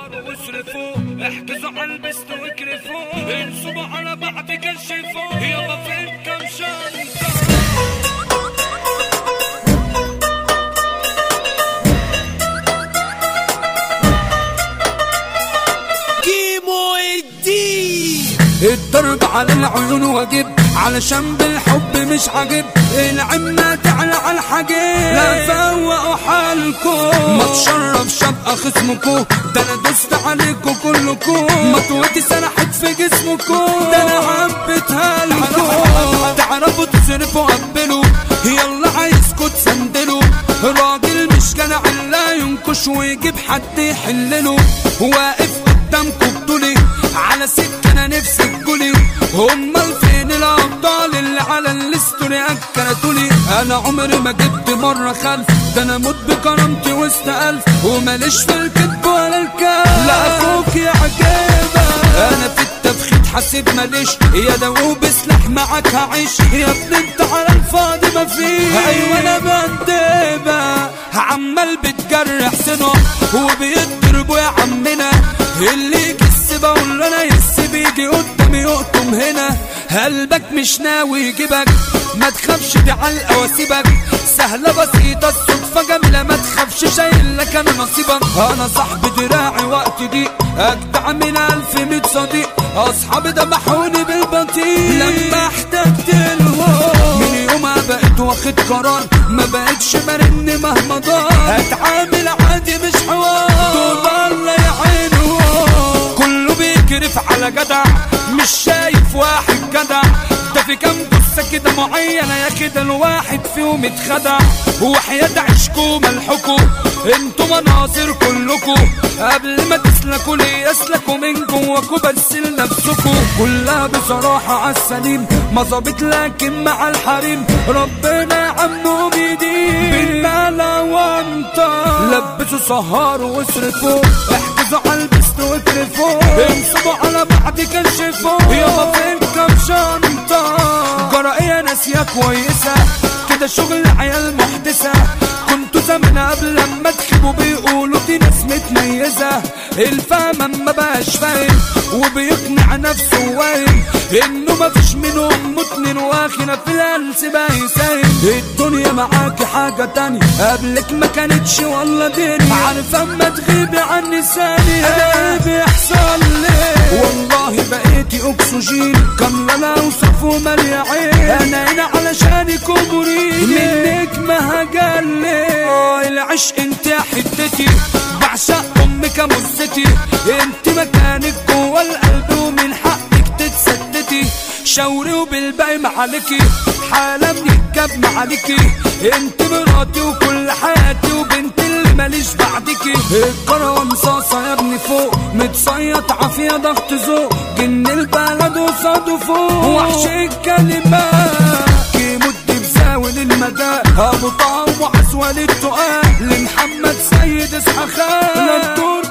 سهروا واصرفوا احجزوا على البست واكرفوا انصبوا على بعض كشفوا يابا فين كم شنطة كيمو الدين الضرب على العيون واجب علشان بالحب مش عاجب العمة تعلى على الحاجب لا فوقوا حالكم ما تشرف شبقى خصمكم ده انا دوست عليكم كلكم مطوتي سرحت في جسمكم ده انا حبيتها لكم تعرفوا تصرفوا قبلوا يلا عايزكوا تسندلوا راجل مش كان لا ينكش ويجيب حد يحلله واقف قدامكم بطولي على سكة انا نفسي تقولي امال فين الابطال اللي على الاستوري اكلتولي انا عمري ما جبت مرة خلف ده انا موت بكرامتي وسط الف وماليش في الكذب ولا الكلام لا اخوك يا عجيبة انا في التبخيت حاسب ماليش يا دوب سلاح معاك هعيش يا ابني انت على الفاضي مفيش ايوه انا بندبة عمال بتجرح سنه وبيضربوا يا عمنا اللي يكس بقول له انا يس بيجي قدامي يقطم هنا قلبك مش ناوي يجيبك ما تخافش دي علقه واسيبك سهله بسيطه الصدفه جميله ما تخافش شايل لك انا نصيبك انا صاحب دراعي وقت دي اجدع من الف ميت صديق اصحابي دمحوني بالبطيء لما احتجت لهم من يومها بقيت واخد قرار ما بقتش برن مهما دار اتعامل عادي مش حوار طول الله يعينه كله بيكرف على جدع مش شايف واحد جدع ده في كام جثة كده معينة يا كده الواحد فيهم اتخدع وحياة عشكوا ملحكوا انتوا مناظر كلكوا قبل ما تسلكوا ليه يسلكوا من جواكوا بس لنفسكوا كلها بصراحة عالسليم ما ظابط لكن مع الحريم ربنا يا عمو بيدين بالمال وانطة لبسوا سهروا واصرفوا احجزوا على البست واكرفوا انصبوا على بعض كشفوا يابا فين كام شنطة جرأية ناسية كويسة كده شغل عيال محدثة كنتوا زمان قبل لما تخيبوا بيقولوا دي ناس متميزة الفهم ما بقاش فاهم وبيقنع نفسه واهم انه مفيش منهم متنين واخنا في الهلس بقى يساهم الدنيا معاكي حاجة تانية قبلك ما كانتش والله دنيا عارفة اما تغيبي عني ثانية انا ايه بيحصل ليه والله بقيتي اكسجين كاملة لا اوصف ومالية عين انا هنا علشانك ومريد منك ما هجلي العشق انت يا حتتي بعشق امك مزتي انت مكانك جوا القلب ومن حقك تتستتي شاوري وبالباقي معالكي حالة من الجاب معالكي انت مراتي وكل حياتي وبنت اللي ماليش بعدكي الكرة مصاصة يا ابني فوق متصيط عافية ضغط ذوق جن البلد وصاده فوق وحش الكلمات كيمو بزاول المدى ابو طعم وعسول التقال لمحمد سيد اسحاخان لا الدور